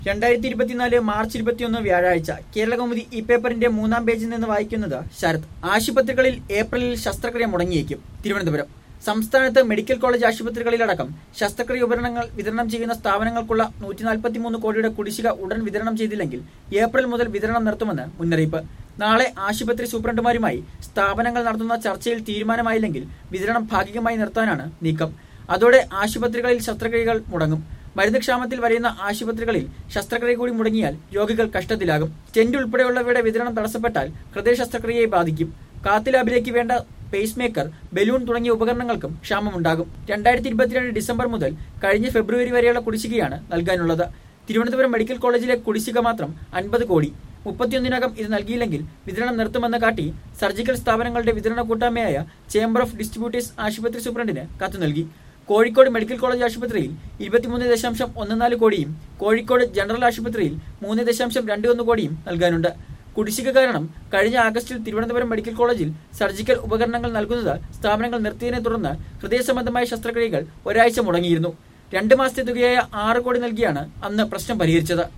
രണ്ടായിരത്തി ഇരുപത്തിനാല് മാർച്ച് ഇരുപത്തിയൊന്ന് വ്യാഴാഴ്ച കേരളകൗമുദി ഈ പേപ്പറിന്റെ മൂന്നാം പേജിൽ നിന്ന് വായിക്കുന്നത് ശരത് ആശുപത്രികളിൽ ഏപ്രിലിൽ ശസ്ത്രക്രിയ മുടങ്ങിയേക്കും തിരുവനന്തപുരം സംസ്ഥാനത്ത് മെഡിക്കൽ കോളേജ് ആശുപത്രികളിലടക്കം ശസ്ത്രക്രിയ ഉപകരണങ്ങൾ വിതരണം ചെയ്യുന്ന സ്ഥാപനങ്ങൾക്കുള്ള നൂറ്റി നാൽപ്പത്തിമൂന്ന് കോടിയുടെ കുടിശ്ശിക ഉടൻ വിതരണം ചെയ്തില്ലെങ്കിൽ ഏപ്രിൽ മുതൽ വിതരണം നിർത്തുമെന്ന് മുന്നറിയിപ്പ് നാളെ ആശുപത്രി സൂപ്രണ്ടുമാരുമായി സ്ഥാപനങ്ങൾ നടത്തുന്ന ചർച്ചയിൽ തീരുമാനമായില്ലെങ്കിൽ വിതരണം ഭാഗികമായി നിർത്താനാണ് നീക്കം അതോടെ ആശുപത്രികളിൽ ശസ്ത്രക്രിയകൾ മുടങ്ങും മരുന്ന് ക്ഷാമത്തിൽ വരയുന്ന ആശുപത്രികളിൽ ശസ്ത്രക്രിയ കൂടി മുടങ്ങിയാൽ രോഗികൾ കഷ്ടത്തിലാകും സ്റ്റെന്റ് ഉൾപ്പെടെയുള്ളവയുടെ വിതരണം തടസ്സപ്പെട്ടാൽ ഹൃദയ ശസ്ത്രക്രിയയെ ബാധിക്കും കാത്ത് ലാബിലേക്ക് വേണ്ട പേസ് മേക്കർ ബലൂൺ തുടങ്ങിയ ഉപകരണങ്ങൾക്കും ക്ഷാമമുണ്ടാകും രണ്ടായിരത്തി ഇരുപത്തിരണ്ട് ഡിസംബർ മുതൽ കഴിഞ്ഞ ഫെബ്രുവരി വരെയുള്ള കുടിശ്ശികയാണ് നൽകാനുള്ളത് തിരുവനന്തപുരം മെഡിക്കൽ കോളേജിലെ കുടിശ്ശിക മാത്രം അൻപത് കോടി മുപ്പത്തിയൊന്നിനകം ഇത് നൽകിയില്ലെങ്കിൽ വിതരണം നിർത്തുമെന്ന് കാട്ടി സർജിക്കൽ സ്ഥാപനങ്ങളുടെ വിതരണ കൂട്ടായ്മയായ ചേംബർ ഓഫ് ഡിസ്ട്രിബ്യൂട്ടേഴ്സ് ആശുപത്രി സൂപ്രണ്ടിന് കത്ത് നൽകി കോഴിക്കോട് മെഡിക്കൽ കോളേജ് ആശുപത്രിയിൽ ഇരുപത്തിമൂന്ന് ദശാംശം ഒന്ന് നാല് കോടിയും കോഴിക്കോട് ജനറൽ ആശുപത്രിയിൽ മൂന്ന് ദശാംശം രണ്ട് ഒന്ന് കോടിയും നൽകാനുണ്ട് കുടിശ്ശിക കാരണം കഴിഞ്ഞ ആഗസ്റ്റിൽ തിരുവനന്തപുരം മെഡിക്കൽ കോളേജിൽ സർജിക്കൽ ഉപകരണങ്ങൾ നൽകുന്നത് സ്ഥാപനങ്ങൾ നിർത്തിയതിനെ തുടർന്ന് ഹൃദയ സംബന്ധമായ ശസ്ത്രക്രിയകൾ ഒരാഴ്ച മുടങ്ങിയിരുന്നു രണ്ട് മാസത്തെ തുകയായ ആറ് കോടി നൽകിയാണ് അന്ന് പ്രശ്നം പരിഹരിച്ചത്